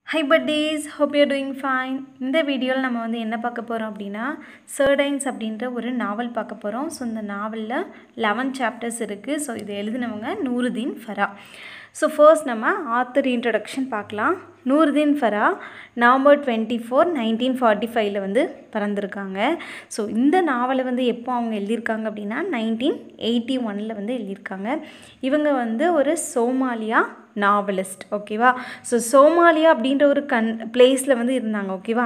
high buddies hope you're doing fine இந்த வீடியோவில் நம்ம வந்து என்ன பார்க்க போகிறோம் அப்படின்னா சர்டைன்ஸ் அப்படின்ற ஒரு நாவல் பார்க்க போகிறோம் ஸோ இந்த நாவலில் லெவன் சாப்டர்ஸ் இருக்குது ஸோ இதை எழுதினவங்க நூருதீன் ஃபரா ஸோ ஃபர்ஸ்ட் நம்ம ஆத்தர் இன்ட்ரடக்ஷன் பார்க்கலாம் Nuruddin Farah November twenty four nineteen forty ஃபைவ்ல வந்து பிறந்திருக்காங்க ஸோ இந்த நாவலை வந்து எப்போ அவங்க எழுதியிருக்காங்க அப்படின்னா நைன்டீன் எயிட்டி ஒனில் வந்து எழுதியிருக்காங்க இவங்க வந்து ஒரு சோமாலியா நாவலிஸ்ட் ஓகேவா ஸோ சோமாலியா அப்படின்ற ஒரு கன் பிளேஸில் வந்து இருந்தாங்க ஓகேவா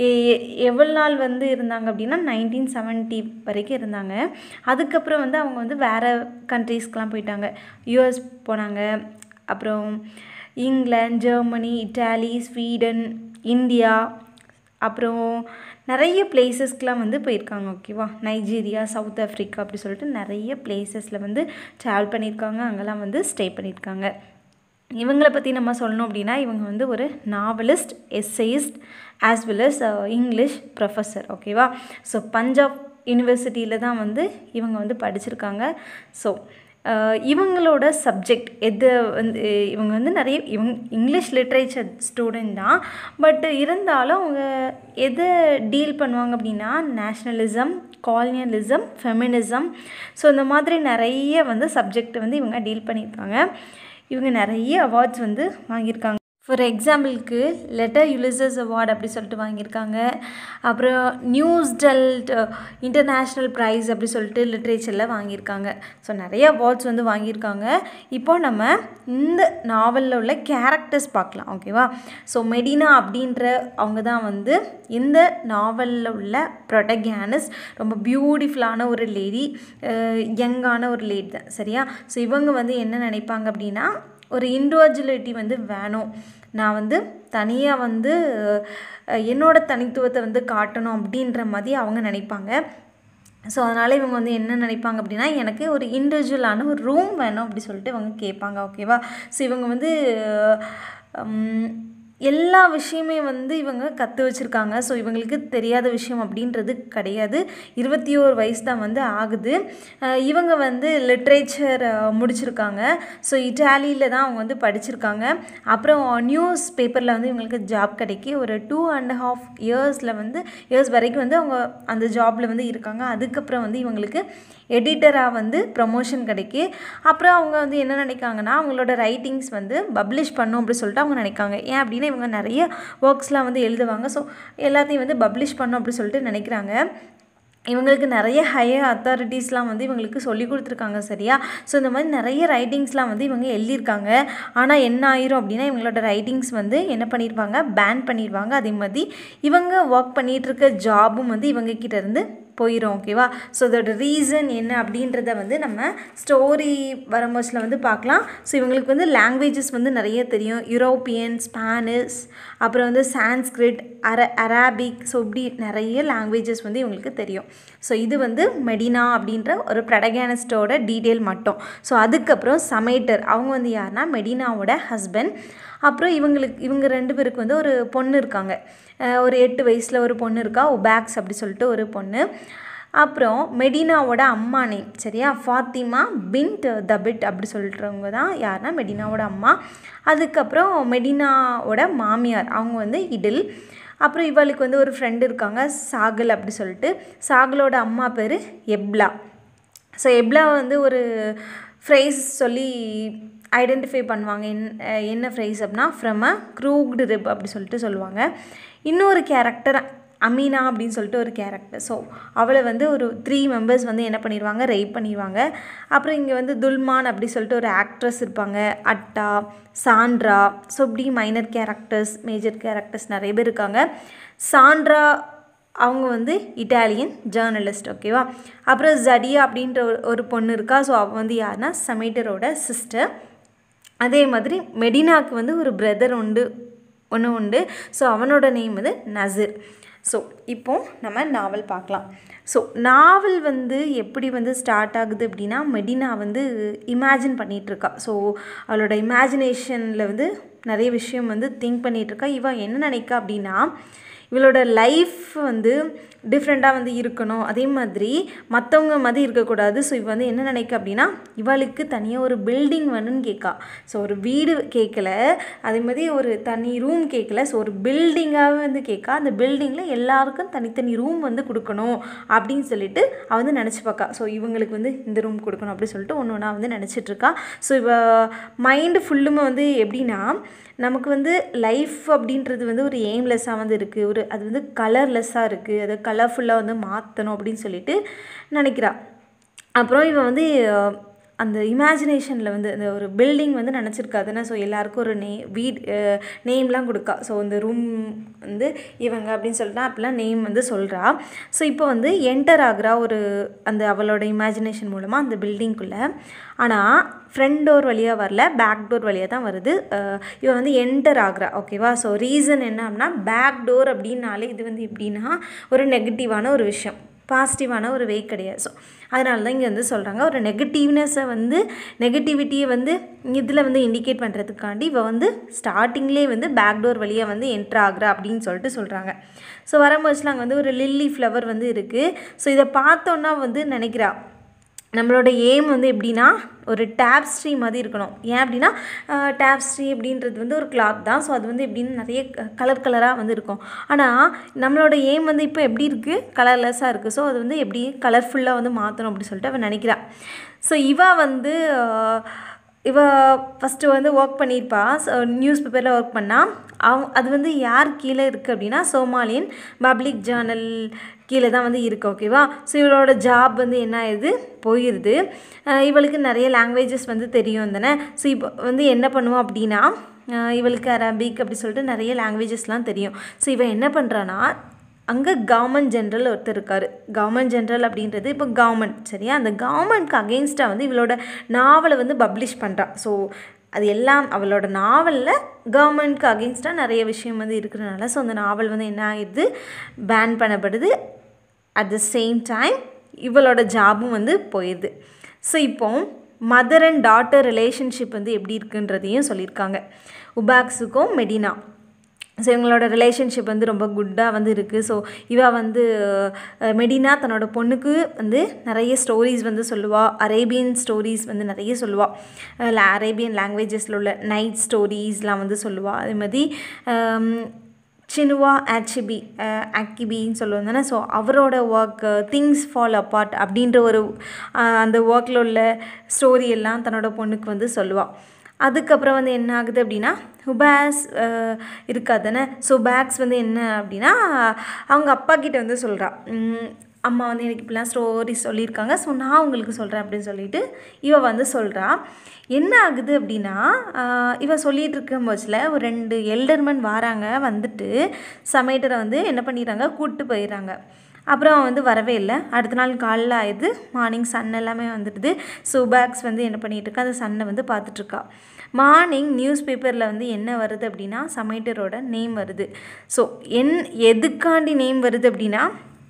எவ்வளோ நாள் வந்து இருந்தாங்க அப்படின்னா நைன்டீன் செவன்ட்டி வரைக்கும் இருந்தாங்க அதுக்கப்புறம் வந்து அவங்க வந்து வேறு கண்ட்ரீஸ்க்கெலாம் போயிட்டாங்க யூஎஸ் போனாங்க அப்புறம் England Germany Italy Sweden India அப்புறம் நிறைய பிளேசஸ்க்கெலாம் வந்து போயிருக்காங்க ஓகேவா நைஜீரியா சவுத் ஆஃப்ரிக்கா அப்படி சொல்லிட்டு நிறைய பிளேசஸில் வந்து ட்ராவல் பண்ணியிருக்காங்க அங்கெல்லாம் வந்து ஸ்டே பண்ணியிருக்காங்க இவங்களை பற்றி நம்ம சொல்லணும் அப்படின்னா இவங்க வந்து ஒரு novelist essayist as well as English professor ஓகேவா ஸோ பஞ்சாப் யூனிவர்சிட்டியில் தான் வந்து இவங்க வந்து படிச்சிருக்காங்க ஸோ இவங்களோட சப்ஜெக்ட் எது வந்து இவங்க வந்து நிறைய இவங்க இங்கிலீஷ் லிட்ரேச்சர் ஸ்டூடெண்ட் தான் பட் இருந்தாலும் அவங்க எதை டீல் பண்ணுவாங்க அப்படின்னா நேஷ்னலிசம் காலனியலிசம் ஃபெமினிசம் ஸோ இந்த மாதிரி நிறைய வந்து சப்ஜெக்ட் வந்து இவங்க டீல் பண்ணியிருக்காங்க இவங்க நிறைய அவார்ட்ஸ் வந்து வாங்கியிருக்காங்க ஃபார் எக்ஸாம்பிளுக்கு லெட்டர் யுலிசஸ் அவார்டு அப்படி சொல்லிட்டு வாங்கியிருக்காங்க அப்புறம் நியூஸ் டெல்ட் இன்டர்நேஷ்னல் ப்ரைஸ் அப்படி சொல்லிட்டு லிட்ரேச்சரில் வாங்கியிருக்காங்க ஸோ நிறைய அவார்ட்ஸ் வந்து வாங்கியிருக்காங்க இப்போ நம்ம இந்த நாவலில் உள்ள கேரக்டர்ஸ் பார்க்கலாம் ஓகேவா ஸோ மெடினா அப்படின்ற அவங்க தான் வந்து இந்த நாவலில் உள்ள ப்ரொட்டகேனஸ் ரொம்ப பியூட்டிஃபுல்லான ஒரு லேடி யங்கான ஒரு லேடி தான் சரியா ஸோ இவங்க வந்து என்ன நினைப்பாங்க அப்படின்னா ஒரு இண்டிவிஜுவலிட்டி வந்து வேணும் நான் வந்து தனியாக வந்து என்னோடய தனித்துவத்தை வந்து காட்டணும் அப்படின்ற மாதிரி அவங்க நினைப்பாங்க ஸோ அதனால் இவங்க வந்து என்ன நினைப்பாங்க அப்படின்னா எனக்கு ஒரு இண்டிவிஜுவலான ஒரு ரூம் வேணும் அப்படி சொல்லிட்டு இவங்க கேட்பாங்க ஓகேவா ஸோ இவங்க வந்து எல்லா விஷயமே வந்து இவங்க கற்று வச்சுருக்காங்க ஸோ இவங்களுக்கு தெரியாத விஷயம் அப்படின்றது கிடையாது இருபத்தி ஓரு வயசு தான் வந்து ஆகுது இவங்க வந்து லிட்ரேச்சர் முடிச்சிருக்காங்க ஸோ இட்டாலியில் தான் அவங்க வந்து படிச்சிருக்காங்க அப்புறம் நியூஸ் பேப்பரில் வந்து இவங்களுக்கு ஜாப் கிடைக்கி ஒரு டூ அண்ட் ஹாஃப் இயர்ஸில் வந்து இயர்ஸ் வரைக்கும் வந்து அவங்க அந்த ஜாபில் வந்து இருக்காங்க அதுக்கப்புறம் வந்து இவங்களுக்கு எடிட்டராக வந்து ப்ரமோஷன் கிடைக்கி அப்புறம் அவங்க வந்து என்ன நினைக்காங்கன்னா அவங்களோட ரைட்டிங்ஸ் வந்து பப்ளிஷ் பண்ணும் அப்படி சொல்லிட்டு அவங்க நினைக்காங்க ஏன் அப்படின்னா இவங்க நிறைய ஒர்க்ஸ்லாம் வந்து எழுதுவாங்க ஸோ எல்லாத்தையும் வந்து பப்ளிஷ் பண்ணும் அப்படி சொல்லிட்டு நினைக்கிறாங்க இவங்களுக்கு நிறைய ஹையர் அத்தாரிட்டிஸ்லாம் வந்து இவங்களுக்கு சொல்லி கொடுத்துருக்காங்க சரியா ஸோ இந்த மாதிரி நிறைய ரைட்டிங்ஸ்லாம் வந்து இவங்க எழுதியிருக்காங்க ஆனால் என்ன ஆயிரும் அப்படின்னா இவங்களோட ரைட்டிங்ஸ் வந்து என்ன பண்ணியிருப்பாங்க பேன் பண்ணிடுவாங்க அதே மாதிரி இவங்க ஒர்க் பண்ணிகிட்ருக்க ஜாபும் வந்து இவங்க கிட்ட இருந்து போயிடும் ஓகேவா ஸோ அதோட ரீசன் என்ன அப்படின்றத வந்து நம்ம ஸ்டோரி வரும்போதில் வந்து பார்க்கலாம் ஸோ இவங்களுக்கு வந்து லாங்குவேஜஸ் வந்து நிறைய தெரியும் யூரோப்பியன் ஸ்பானிஷ் அப்புறம் வந்து சான்ஸ்கிரிட் அர அராபிக் ஸோ இப்படி நிறைய லாங்குவேஜஸ் வந்து இவங்களுக்கு தெரியும் ஸோ இது வந்து மெடினா அப்படின்ற ஒரு ப்ரடகானிஸ்டோட டீட்டெயில் மட்டும் ஸோ அதுக்கப்புறம் சமேட்டர் அவங்க வந்து யாருன்னா மெடினாவோட ஹஸ்பண்ட் அப்புறம் இவங்களுக்கு இவங்க ரெண்டு பேருக்கு வந்து ஒரு பொண்ணு இருக்காங்க ஒரு எட்டு வயசில் ஒரு பொண்ணு இருக்கா ஒபேக்ஸ் அப்படி சொல்லிட்டு ஒரு பொண்ணு அப்புறம் மெடினாவோட அம்மா நேம் சரியா ஃபாத்திமா பின்ட் தபிட் அப்படி சொல்கிறவங்க தான் யாருன்னா மெடினாவோட அம்மா அதுக்கப்புறம் மெடினாவோட மாமியார் அவங்க வந்து இடில் அப்புறம் இவளுக்கு வந்து ஒரு ஃப்ரெண்டு இருக்காங்க சாகல் அப்படி சொல்லிட்டு சாகலோட அம்மா பேர் எப்லா ஸோ எப்லா வந்து ஒரு ஃப்ரைஸ் சொல்லி ஐடென்டிஃபை பண்ணுவாங்க என் என்ன ஃப்ரைஸ் அப்படின்னா ஃப்ரம் அ க்ரூக்டு ரிப் அப்படி சொல்லிட்டு சொல்லுவாங்க இன்னொரு கேரக்டர் அமீனா அப்படின்னு சொல்லிட்டு ஒரு கேரக்டர் ஸோ அவளை வந்து ஒரு த்ரீ மெம்பர்ஸ் வந்து என்ன பண்ணிடுவாங்க ரெய்ப் பண்ணிடுவாங்க அப்புறம் இங்கே வந்து துல்மான் அப்படி சொல்லிட்டு ஒரு ஆக்ட்ரஸ் இருப்பாங்க அட்டா சாண்ட்ரா ஸோ இப்படி மைனர் கேரக்டர்ஸ் மேஜர் கேரக்டர்ஸ் நிறைய பேர் இருக்காங்க சாண்ட்ரா அவங்க வந்து இட்டாலியன் ஜேர்னலிஸ்ட் ஓகேவா அப்புறம் ஜடியா அப்படின்ற ஒரு பொண்ணு இருக்கா ஸோ அவள் வந்து யாருன்னா சமேட்டரோட சிஸ்டர் அதே மாதிரி மெடினாவுக்கு வந்து ஒரு பிரதர் உண்டு ஒன்று உண்டு ஸோ அவனோட நேம் வந்து நசீர் ஸோ இப்போது நம்ம நாவல் பார்க்கலாம் ஸோ நாவல் வந்து எப்படி வந்து ஸ்டார்ட் ஆகுது அப்படின்னா மெடினா வந்து இமேஜின் பண்ணிகிட்ருக்கா ஸோ அவளோட இமேஜினேஷனில் வந்து நிறைய விஷயம் வந்து திங்க் பண்ணிகிட்ருக்கா இவன் என்ன நினைக்கா அப்படின்னா இவளோட லைஃப் வந்து டிஃப்ரெண்ட்டாக வந்து இருக்கணும் அதே மாதிரி மற்றவங்க மாதிரி இருக்கக்கூடாது ஸோ இவ வந்து என்ன நினைக்க அப்படின்னா இவளுக்கு தனியாக ஒரு பில்டிங் வேணும்னு கேட்கா ஸோ ஒரு வீடு கேட்கல அதே மாதிரி ஒரு தனி ரூம் கேட்கல ஸோ ஒரு பில்டிங்காகவே வந்து கேட்கா அந்த பில்டிங்கில் எல்லாருக்கும் தனித்தனி ரூம் வந்து கொடுக்கணும் அப்படின்னு சொல்லிட்டு அவ வந்து நினச்சி பார்க்கா ஸோ இவங்களுக்கு வந்து இந்த ரூம் கொடுக்கணும் அப்படின்னு சொல்லிட்டு ஒன்று ஒன்றா வந்து நினச்சிட்டு இருக்கா ஸோ இவ மைண்டு ஃபுல்லுமே வந்து எப்படின்னா நமக்கு வந்து லைஃப் அப்படின்றது வந்து ஒரு எய்ம்லெஸ்ஸாக வந்து இருக்குது ஒரு அது வந்து கலர்லெஸ்ஸாக இருக்குது அதை கலர்ஃபுல்லாக வந்து மாற்றணும் அப்படின்னு சொல்லிட்டு நினைக்கிறா அப்புறம் இவன் வந்து அஹ், அந்த இமேஜினேஷனில் வந்து அந்த ஒரு பில்டிங் வந்து நினச்சிருக்காதுன்னா ஸோ எல்லாருக்கும் ஒரு நே வீட் நேம்லாம் கொடுக்கா ஸோ இந்த ரூம் வந்து இவங்க அப்படின்னு சொல்லிட்டு அப்படிலாம் நேம் வந்து சொல்கிறா ஸோ இப்போ வந்து என்டர் ஆகுறா ஒரு அந்த அவளோட இமேஜினேஷன் மூலமாக அந்த பில்டிங்குள்ளே ஆனால் ஃப்ரண்ட் டோர் வழியாக வரல பேக் டோர் வழியாக தான் வருது அஹ் இவ வந்து என்டர் ஆகுறா ஓகேவா ஸோ ரீசன் என்ன அப்படின்னா பேக் டோர் அப்படின்னாலே இது வந்து எப்படின்னா ஒரு நெகட்டிவான ஒரு விஷயம் பாசிட்டிவான ஒரு வே கிடையாது ஸோ அதனால தான் இங்கே வந்து சொல்கிறாங்க ஒரு நெகட்டிவ்னஸை வந்து நெகட்டிவிட்டியை வந்து இதில் வந்து இண்டிகேட் பண்ணுறதுக்காண்டி இவ வந்து ஸ்டார்டிங்லேயே வந்து பேக் டோர் வழியாக வந்து என்ட்ரு ஆகுறா அப்படின்னு சொல்லிட்டு சொல்கிறாங்க ஸோ வரும்போதுல அங்கே வந்து ஒரு லில்லி ஃப்ளவர் வந்து இருக்குது ஸோ இதை பார்த்தோன்னா வந்து நினைக்கிறா நம்மளோட எய்ம் வந்து எப்படின்னா ஒரு டேப்ஸ்ட்ரீ மாதிரி இருக்கணும் ஏன் அப்படின்னா டேப்ஸ்ட்ரீ அப்படின்றது வந்து ஒரு கிளாத் தான் ஸோ அது வந்து எப்படின்னு நிறைய கலர் கலராக வந்து இருக்கும் ஆனால் நம்மளோட எய்ம் வந்து இப்போ எப்படி இருக்குது கலர்லெஸ்ஸாக இருக்குது ஸோ அது வந்து எப்படி கலர்ஃபுல்லாக வந்து மாற்றணும் அப்படின்னு சொல்லிட்டு அவன் நினைக்கிறா ஸோ இவ வந்து அஹ், இவ ஃபஸ்ட்டு வந்து ஒர்க் பண்ணியிருப்பா நியூஸ் பேப்பரில் ஒர்க் பண்ணால் அவங்க அது வந்து யார் கீழே இருக்குது அப்படின்னா சோமாலியன் பப்ளிக் ஜேர்னல் கீழே தான் வந்து இருக்கு ஓகேவா ஸோ இவளோட ஜாப் வந்து என்ன ஆயிடுது போயிடுது அஹ் இவளுக்கு நிறைய லாங்குவேஜஸ் வந்து தெரியும் தானே ஸோ இப்போ வந்து என்ன பண்ணுவோம் அப்படின்னா அஹ் இவளுக்கு அரபிக் அப்படி சொல்லிட்டு நிறைய லாங்குவேஜஸ்லாம் தெரியும் ஸோ இவன் என்ன பண்ணுறான்னா அங்கே கவர்மெண்ட் ஜென்ரல் ஒருத்தர் இருக்கார் கவர்மெண்ட் ஜென்ரல் அப்படின்றது இப்போ கவர்மெண்ட் சரியா அந்த கவர்மெண்ட்க்கு அகெயின்ஸ்டாக வந்து இவளோட நாவலை வந்து பப்ளிஷ் பண்ணுறா ஸோ அது எல்லாம் அவளோட நாவலில் கவர்மெண்ட்க்கு அகெயின்ஸ்டாக நிறைய விஷயம் வந்து இருக்கிறனால ஸோ அந்த நாவல் வந்து என்ன ஆகிடுது பேன் பண்ணப்படுது அட் த சேம் டைம் இவளோட ஜாபும் வந்து போயிடுது ஸோ இப்போ மதர் அண்ட் டாட்டர் ரிலேஷன்ஷிப் வந்து எப்படி இருக்குன்றதையும் சொல்லியிருக்காங்க உபாக்ஸுக்கும் மெடினா ஸோ இவங்களோட ரிலேஷன்ஷிப் வந்து ரொம்ப குட்டாக வந்து இருக்குது ஸோ இவ வந்து அஹ், மெடினா தன்னோட பொண்ணுக்கு வந்து நிறைய ஸ்டோரிஸ் வந்து சொல்லுவாள் அரேபியன் ஸ்டோரிஸ் வந்து நிறைய சொல்லுவாள் அரேபியன் லாங்குவேஜஸில் உள்ள நைட் ஸ்டோரிஸ்லாம் வந்து சொல்லுவாள் அதே மாதிரி ஆம், சினுவா ஆச்சிபி ஆக்கிபின்னு சொல்லுவாங்க தானே ஸோ அவரோட ஒர்க் திங்ஸ் ஃபால் அப்பார்ட் அப்படின்ற ஒரு அஹ், அந்த ஒர்க்கில் உள்ள ஸ்டோரி எல்லாம் தன்னோட பொண்ணுக்கு வந்து சொல்லுவாள் அதுக்கப்புறம் வந்து என்ன ஆகுது அப்படின்னா ஹுபாஸ் இருக்காது தானே ஸோ பேக்ஸ் வந்து என்ன அப்படின்னா அவங்க அப்பா கிட்ட வந்து சொல்கிறா அம்மா வந்து எனக்கு இப்படிலாம் ஸ்டோரி சொல்லியிருக்காங்க ஸோ நான் உங்களுக்கு சொல்கிறேன் அப்படின்னு சொல்லிட்டு இவ வந்து சொல்கிறா என்ன ஆகுது அப்படின்னா ஆஹ் இவ சொல்லிட்டு இருக்கும் போச்சில் ஒரு ரெண்டு எல்டர்மன் வராங்க வந்துட்டு சமையட்டரை வந்து என்ன பண்ணிடுறாங்க கூப்பிட்டு போயிடுறாங்க அப்புறம் அவன் வந்து வரவே இல்லை அடுத்த நாள் காலைல ஆயிடுது மார்னிங் சன் எல்லாமே வந்துடுது ஸோ பேக்ஸ் வந்து என்ன பண்ணிட்டு இருக்கா அந்த சன்னை வந்து பார்த்துட்ருக்கா மார்னிங் நியூஸ் பேப்பரில் வந்து என்ன வருது அப்படின்னா சமையட்டரோட நேம் வருது ஸோ என் எதுக்காண்டி நேம் வருது அப்படின்னா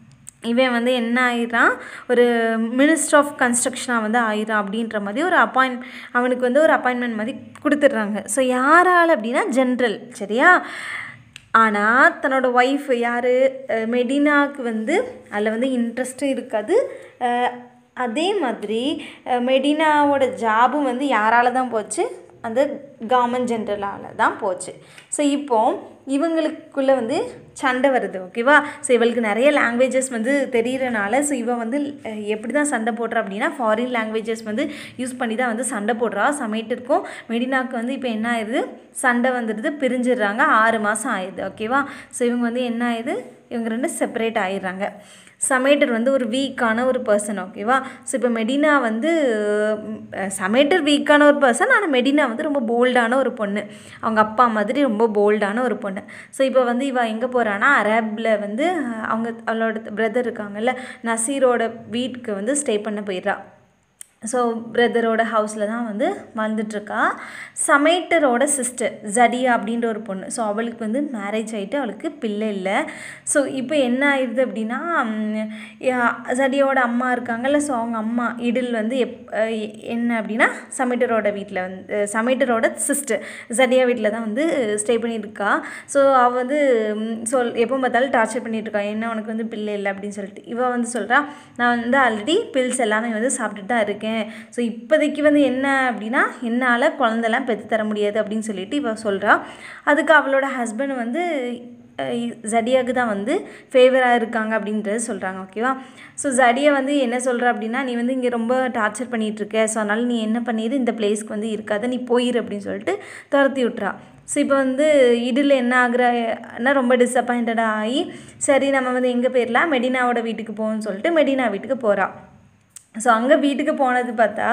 இவன் வந்து என்ன ஆயிடுறான் ஒரு மினிஸ்டர் ஆஃப் கன்ஸ்ட்ரக்ஷனாக வந்து ஆயிடுறான் அப்படின்ற மாதிரி ஒரு அப்பாயின்ட் அவனுக்கு வந்து ஒரு அப்பாயின்மெண்ட் மாதிரி கொடுத்துட்றாங்க ஸோ யாரால் அப்படின்னா ஜென்ரல் சரியா ஆனால் தன்னோட ஒய்ஃப் யார் மெடினாவுக்கு வந்து அதில் வந்து இன்ட்ரெஸ்ட்டும் இருக்காது அஹ், அதே மாதிரி அஹ், மெடினாவோட ஜாபும் வந்து யாரால தான் போச்சு அந்த கவர்மெண்ட் ஜென்ரலால் தான் போச்சு ஸோ இப்போ இவங்களுக்குள்ளே வந்து சண்டை வருது ஓகேவா ஸோ இவளுக்கு நிறைய லாங்குவேஜஸ் வந்து தெரியறனால ஸோ இவ வந்து அஹ், எப்படி தான் சண்டை போடுறா அப்படின்னா ஃபாரின் லாங்குவேஜஸ் வந்து யூஸ் பண்ணி தான் வந்து சண்டை போடுறா சமையட்டிற்கும் மெடினாக்கு வந்து இப்போ என்ன ஆயிடுது சண்டை வந்துடுது பிரிஞ்சிடுறாங்க ஆறு மாதம் ஆயிடுது ஓகேவா ஸோ இவங்க வந்து என்ன ஆயிடுது இவங்க ரெண்டு செப்பரேட் ஆயிடுறாங்க சமேட்டர் வந்து ஒரு வீக்கான ஒரு பர்சன் ஓகேவா ஸோ இப்போ மெடினா வந்து சமேட்டர் வீக்கான ஒரு பர்சன் ஆனால் மெடினா வந்து ரொம்ப போல்டான ஒரு பொண்ணு அவங்க அப்பா மாதிரி ரொம்ப போல்டான ஒரு பொண்ணு ஸோ இப்போ வந்து இவ எங்கே போகிறான்னா அரேபில் வந்து அஹ், அவங்க அவளோட பிரதர் இருக்காங்கல்ல நசீரோட வீட்டுக்கு வந்து ஸ்டே பண்ண போயிடுறா ஸோ பிரதரோட ஹவுஸில் தான் வந்து வாழ்ந்துட்டுருக்கா சமைட்டரோட சிஸ்டர் ஜடியா அப்படின்ற ஒரு பொண்ணு ஸோ அவளுக்கு வந்து மேரேஜ் ஆகிட்டு அவளுக்கு பிள்ளை இல்லை ஸோ இப்போ என்ன ஆயிடுது அப்படின்னா ம், யா- ஜடியோட அம்மா இருக்காங்கல்ல ஸோ அவங்க அம்மா இடில் வந்து எப் அஹ் என்ன அப்படின்னா சமைட்டரோட வீட்டில் வந்து சமைட்டரோட சிஸ்டர் ஜடியா வீட்டில் தான் வந்து ஸ்டே பண்ணியிருக்கா ஸோ அவள் வந்து ம், சொல் எப்போ பார்த்தாலும் டார்ச்சர் பண்ணிட்டு இருக்கா என்ன உனக்கு வந்து பிள்ளை இல்லை அப்படின்னு சொல்லிட்டு இவ வந்து சொல்கிறா நான் வந்து ஆல்ரெடி பில்ஸ் எல்லாமே வந்து சாப்பிட்டுட்டு தான் இருக்கேன் ஸோ இப்போதைக்கு வந்து என்ன அப்படின்னா என்னால் குழந்தெல்லாம் பெற்று தர முடியாது அப்படின்னு சொல்லிட்டு இவ சொல்கிறா அதுக்கு அவளோட ஹஸ்பண்ட் வந்து ஜடியாக்கு தான் வந்து ஃபேவராக இருக்காங்க அப்படின்றது சொல்கிறாங்க ஓகேவா ஸோ ஜடியா வந்து என்ன சொல்கிற அப்படின்னா நீ வந்து இங்கே ரொம்ப டார்ச்சர் பண்ணிகிட்டு இருக்க ஸோ அதனால் நீ என்ன பண்ணிடு இந்த பிளேஸ்க்கு வந்து இருக்காத நீ போயிரு அப்படின்னு சொல்லிட்டு துரத்தி விட்றா ஸோ இப்போ வந்து இதில் என்ன ஆகுறன்னா ரொம்ப டிசப்பாயிண்டடாக ஆகி சரி நம்ம வந்து எங்கே போயிடலாம் மெடினாவோட வீட்டுக்கு போகணும்னு சொல்லிட்டு மெடினா வீட்டுக்கு போகிறா ஸோ அங்கே வீட்டுக்கு போனது பார்த்தா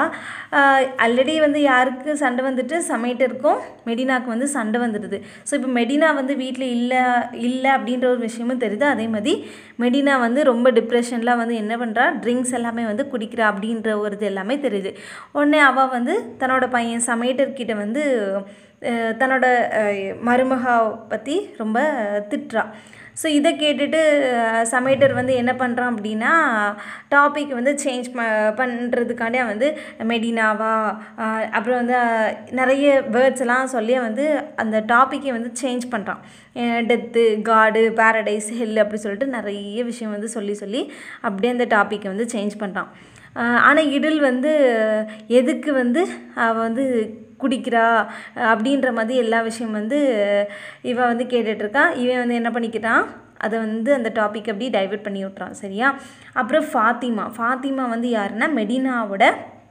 ஆல்ரெடி வந்து யாருக்கு சண்டை வந்துட்டு சமையட்டருக்கும் மெடினாக்கு வந்து சண்டை வந்துடுது ஸோ இப்போ மெடினா வந்து வீட்டில் இல்லை இல்லை அப்படின்ற ஒரு விஷயமும் தெரியுது அதே மாதிரி மெடினா வந்து ரொம்ப டிப்ரெஷனில் வந்து என்ன பண்ணுறா ட்ரிங்க்ஸ் எல்லாமே வந்து குடிக்கிறா அப்படின்ற ஒரு இது எல்லாமே தெரியுது உடனே அவள் வந்து தன்னோட பையன் சமையட்டர்கிட்ட வந்து அஹ், தன்னோட அஹ், மருமகா பற்றி ரொம்ப திட்டுறா ஸோ இதை கேட்டுட்டு அஹ், சமையட்டர் வந்து என்ன பண்ணுறான் அப்படின்னா டாபிக் வந்து சேஞ்ச் ப பண்ணுறதுக்காண்டியே வந்து மெடினாவா அஹ், அப்புறம் வந்து அஹ், நிறைய வேர்ட்ஸ் எல்லாம் சொல்லி வந்து அந்த டாப்பிக்கை வந்து சேஞ்ச் பண்ணுறான் டெத்து காடு பாரடைஸ் ஹெல் அப்படி சொல்லிட்டு நிறைய விஷயம் வந்து சொல்லி சொல்லி அப்படியே அந்த டாப்பிக்கை வந்து சேஞ்ச் பண்ணுறான் ஆனால் இடில் வந்து எதுக்கு வந்து அவள் வந்து குடிக்கிறா அப்படின்ற மாதிரி எல்லா விஷயம் வந்து இவ வந்து கேட்டுட்ருக்கா இவன் வந்து என்ன பண்ணிக்கிறான் அதை வந்து அந்த டாபிக் அப்படி டைவர்ட் பண்ணி விட்றான் சரியா அப்புறம் ஃபாத்திமா ஃபாத்திமா வந்து யாருன்னா மெடினாவோட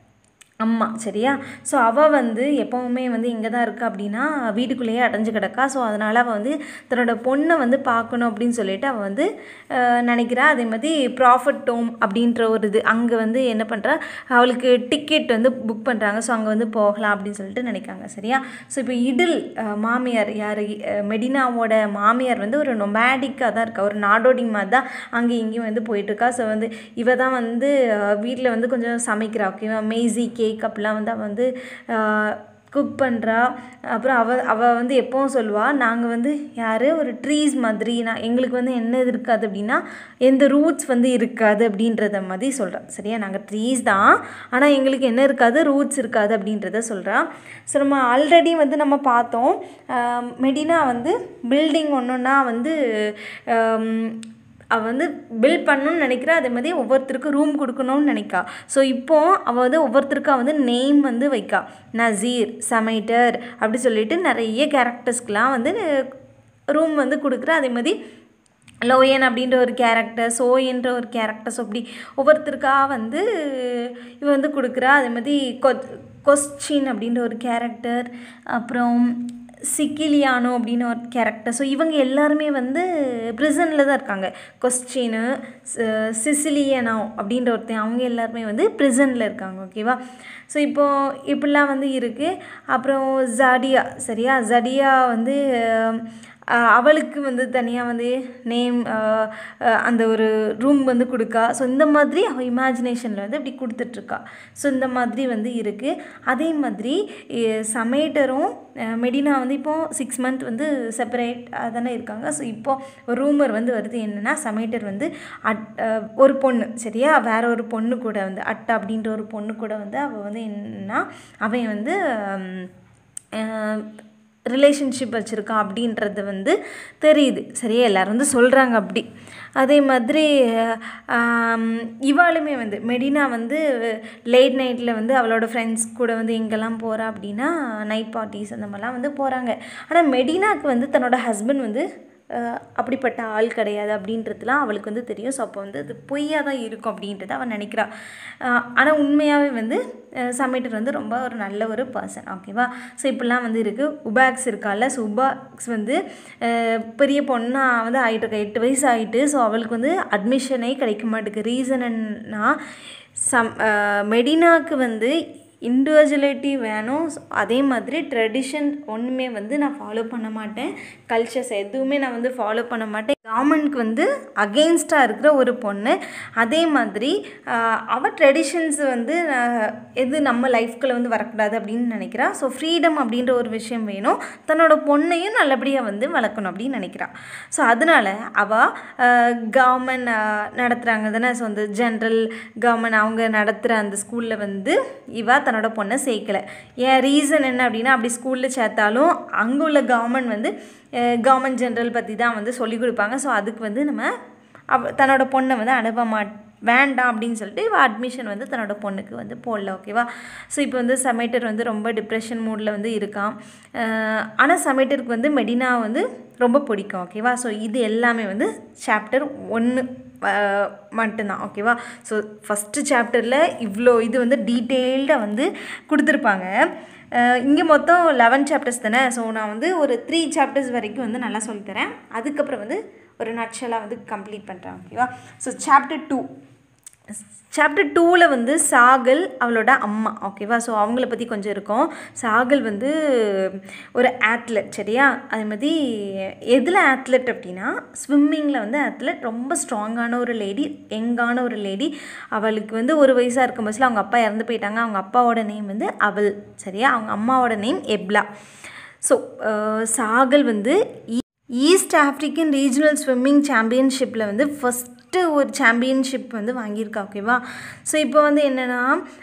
அம்மா சரியா ஸோ அவள் வந்து எப்போவுமே வந்து இங்கே தான் இருக்கா அப்படின்னா வீட்டுக்குள்ளேயே அடைஞ்சு கிடக்கா ஸோ அதனால் அவள் வந்து தன்னோட பொண்ணை வந்து பார்க்கணும் அப்படின்னு சொல்லிட்டு அவள் வந்து அஹ், நினைக்கிறா அதே மாதிரி ப்ராஃபிட் டோம் அப்படின்ற ஒரு இது அங்கே வந்து என்ன பண்ணுறா அவளுக்கு டிக்கெட் வந்து புக் பண்ணுறாங்க ஸோ அங்கே வந்து போகலாம் அப்படின்னு சொல்லிட்டு நினைக்காங்க சரியா ஸோ இப்போ இடில் அஹ், மாமியார் யார் மெடினாவோட மாமியார் வந்து ஒரு நொமேடிக்காக தான் இருக்கா ஒரு நாடோடி மாதிரி தான் அங்கே இங்கேயும் வந்து போயிட்டுருக்கா ஸோ வந்து இவ தான் வந்து வீட்டில் வந்து கொஞ்சம் சமைக்கிறா ஓகேவா மேசி கேக் அப்படிலாம் வந்து அவள் வந்து குக் பண்ணுறா அப்புறம் அவ அவள் வந்து எப்போவும் சொல்லுவாள் நாங்கள் வந்து யார் ஒரு ட்ரீஸ் மாதிரி நான் எங்களுக்கு வந்து என்ன இது இருக்காது அப்படின்னா எந்த ரூட்ஸ் வந்து இருக்காது அப்படின்றத மாதிரி சொல்கிறா சரியா நாங்கள் ட்ரீஸ் தான் ஆனால் எங்களுக்கு என்ன இருக்காது ரூட்ஸ் இருக்காது அப்படின்றத சொல்கிறா ஸோ நம்ம ஆல்ரெடி வந்து நம்ம பார்த்தோம் ஆஹ் மெடினா வந்து பில்டிங் ஒன்றுன்னா வந்து ஆம், அவள் வந்து பில்ட் பண்ணணும்னு நினைக்கிறா அதே மாதிரி ஒவ்வொருத்தருக்கும் ரூம் கொடுக்கணும்னு நினைக்கா ஸோ இப்போ அவள் வந்து ஒவ்வொருத்தருக்கா வந்து நேம் வந்து வைக்கா நசீர் சமைட்டர் அப்படி சொல்லிட்டு நிறைய கேரக்டர்ஸ்க்கெலாம் வந்து ரூம் வந்து கொடுக்குறா அதே மாதிரி லோயன் அப்படின்ற ஒரு கேரக்டர் சோயன்ற ஒரு கேரக்டர்ஸ் அப்படி ஒவ்வொருத்தருக்கா வந்து இவ வந்து கொடுக்குறா அதே மாதிரி கொ கொஸ்டின் அப்படின்ற ஒரு கேரக்டர் அப்புறம் சிக்கிலியானோ அப்படின்னு ஒரு கேரக்டர் ஸோ இவங்க எல்லாருமே வந்து ப்ரிசனில் தான் இருக்காங்க கொஸ்டினு சிசிலியனோ அப்படின்ற ஒருத்தன் அவங்க எல்லாருமே வந்து ப்ரிசனில் இருக்காங்க ஓகேவா ஸோ இப்போது இப்படிலாம் வந்து இருக்குது அப்புறம் ஜடியா சரியா ஜடியா வந்து அஹ், அவளுக்கு வந்து தனியாக வந்து நேம் அந்த ஒரு ரூம் வந்து கொடுக்கா ஸோ இந்த மாதிரி அவள் இமேஜினேஷனில் வந்து இப்படி கொடுத்துட்ருக்கா ஸோ இந்த மாதிரி வந்து இருக்குது அதே மாதிரி எ- சமேட்டரும் அஹ், மெடினா வந்து இப்போ சிக்ஸ் மந்த் வந்து செப்பரேட் தானே இருக்காங்க ஸோ இப்போ ஒரு ரூமர் வந்து வருது என்னென்னா சமேட்டர் வந்து அட் அஹ், ஒரு பொண்ணு சரியா வேற ஒரு பொண்ணு கூட வந்து அட்டா அப்படின்ற ஒரு பொண்ணு கூட வந்து அவள் வந்து என்னன்னா அவன் வந்து ரிலேஷன்ஷிப் வச்சுருக்கான் அப்படின்றது வந்து தெரியுது சரியா எல்லாரும் வந்து சொல்கிறாங்க அப்படி அதே மாதிரி ஆம், இவாளுமே வந்து மெடினா வந்து லேட் நைட்டில் வந்து அவளோட ஃப்ரெண்ட்ஸ் கூட வந்து எங்கெல்லாம் போகிறா அப்படின்னா நைட் பார்ட்டிஸ் அந்த மாதிரிலாம் வந்து போகிறாங்க ஆனால் மெடினாக்கு வந்து தன்னோட ஹஸ்பண்ட் வந்து அஹ், அப்படிப்பட்ட ஆள் கிடையாது அப்படின்றதுலாம் அவளுக்கு வந்து தெரியும் ஸோ அப்போ வந்து அது பொய்யாக தான் இருக்கும் அப்படின்றத அவன் நினைக்கிறா ஆனால் உண்மையாகவே வந்து சமைட்டர் வந்து ரொம்ப ஒரு நல்ல ஒரு பர்சன் ஓகேவா ஸோ இப்படிலாம் வந்து இருக்குது உபாக்ஸ் இருக்கால ஸோ உபாக்ஸ் வந்து அஹ், பெரிய பொண்ணாக வந்து ஆகிட்டு இருக்கா எட்டு வயசு ஆகிட்டு ஸோ அவளுக்கு வந்து அட்மிஷனே கிடைக்க மாட்டேங்குது ரீசன் என்னன்னா சம் அஹ், மெடினாக்கு வந்து இண்டிவிஜுவலிட்டி வேணும் அதே மாதிரி ட்ரெடிஷன் ஒன்றுமே வந்து நான் ஃபாலோ பண்ண மாட்டேன் கல்ச்சர்ஸ் எதுவுமே நான் வந்து ஃபாலோ பண்ண மாட்டேன் கவர்மெண்ட்க்கு வந்து அகெயின்ஸ்டாக இருக்கிற ஒரு பொண்ணு அதே மாதிரி ஆஹ், அவ ட்ரெடிஷன்ஸ் வந்து ஆஹ், எது நம்ம லைஃப்குள்ளே வந்து வரக்கூடாது அப்படின்னு நினைக்கிறா ஸோ ஃப்ரீடம் அப்படின்ற ஒரு விஷயம் வேணும் தன்னோட பொண்ணையும் நல்லபடியாக வந்து வளர்க்கணும் அப்படின்னு நினைக்கிறா ஸோ அதனால் அவள் கவர்மெண்ட் நடத்துகிறாங்க தானே ஸோ அந்த ஜென்ரல் கவர்மெண்ட் அவங்க நடத்துகிற அந்த ஸ்கூலில் வந்து இவ தன்னோட பொண்ணை சேர்க்கலை ஏன் ரீசன் என்ன அப்படின்னா அப்படி ஸ்கூலில் சேர்த்தாலும் அங்கே உள்ள கவர்மெண்ட் வந்து கவர்மெண்ட் ஜென்ரல் பற்றி தான் வந்து சொல்லிக் கொடுப்பாங்க ஸோ அதுக்கு வந்து நம்ம அவ தன்னோட பொண்ணை வந்து அனுப்ப மாட் வேண்டாம் அப்படின்னு சொல்லிட்டு இவள் அட்மிஷன் வந்து தன்னோட பொண்ணுக்கு வந்து போடல ஓகேவா ஸோ இப்போ வந்து சமேட்டர் வந்து ரொம்ப டிப்ரெஷன் மூடில் வந்து இருக்கான் ஆனால் சமேட்டருக்கு வந்து மெடினா வந்து ரொம்ப பிடிக்கும் ஓகேவா ஸோ இது எல்லாமே வந்து சாப்டர் ஒன்று மட்டும்தான் ஓகேவா ஸோ ஃபஸ்ட்டு சாப்டரில் இவ்வளோ இது வந்து டீட்டெயில்டாக வந்து கொடுத்துருப்பாங்க இங்கே மொத்தம் லெவன் சாப்டர்ஸ் தானே ஸோ நான் வந்து ஒரு த்ரீ சாப்டர்ஸ் வரைக்கும் வந்து நல்லா சொல்லித்தரேன் அதுக்கப்புறம் வந்து ஒரு நட்சலாக வந்து கம்ப்ளீட் பண்ணுறேன் ஓகேவா ஸோ சாப்டர் டூ சாப்டர் டூவில் வந்து சாகல் அவளோட அம்மா ஓகேவா ஸோ அவங்கள பற்றி கொஞ்சம் இருக்கும் சாகல் வந்து ஒரு ஆத்லெட் சரியா அதே மாதிரி எதில் ஆத்லெட் அப்படின்னா ஸ்விம்மிங்கில் வந்து ஆத்லெட் ரொம்ப ஸ்ட்ராங்கான ஒரு லேடி யங்கான ஒரு லேடி அவளுக்கு வந்து ஒரு வயசாக இருக்கும் பஸ்ஸில் அவங்க அப்பா இறந்து போயிட்டாங்க அவங்க அப்பாவோட நேம் வந்து அவள் சரியா அவங்க அம்மாவோட நேம் எப்லா ஸோ சாகல் வந்து ஈஸ்ட் ஆஃப்ரிக்கன் ரீஜனல் ஸ்விம்மிங் சாம்பியன்ஷிப்பில் வந்து ஃபஸ்ட்டு ஒரு சாம்பியன்ஷிப் வந்து வாங்கியிருக்கா ஓகேவா ஸோ இப்போ வந்து என்னென்னா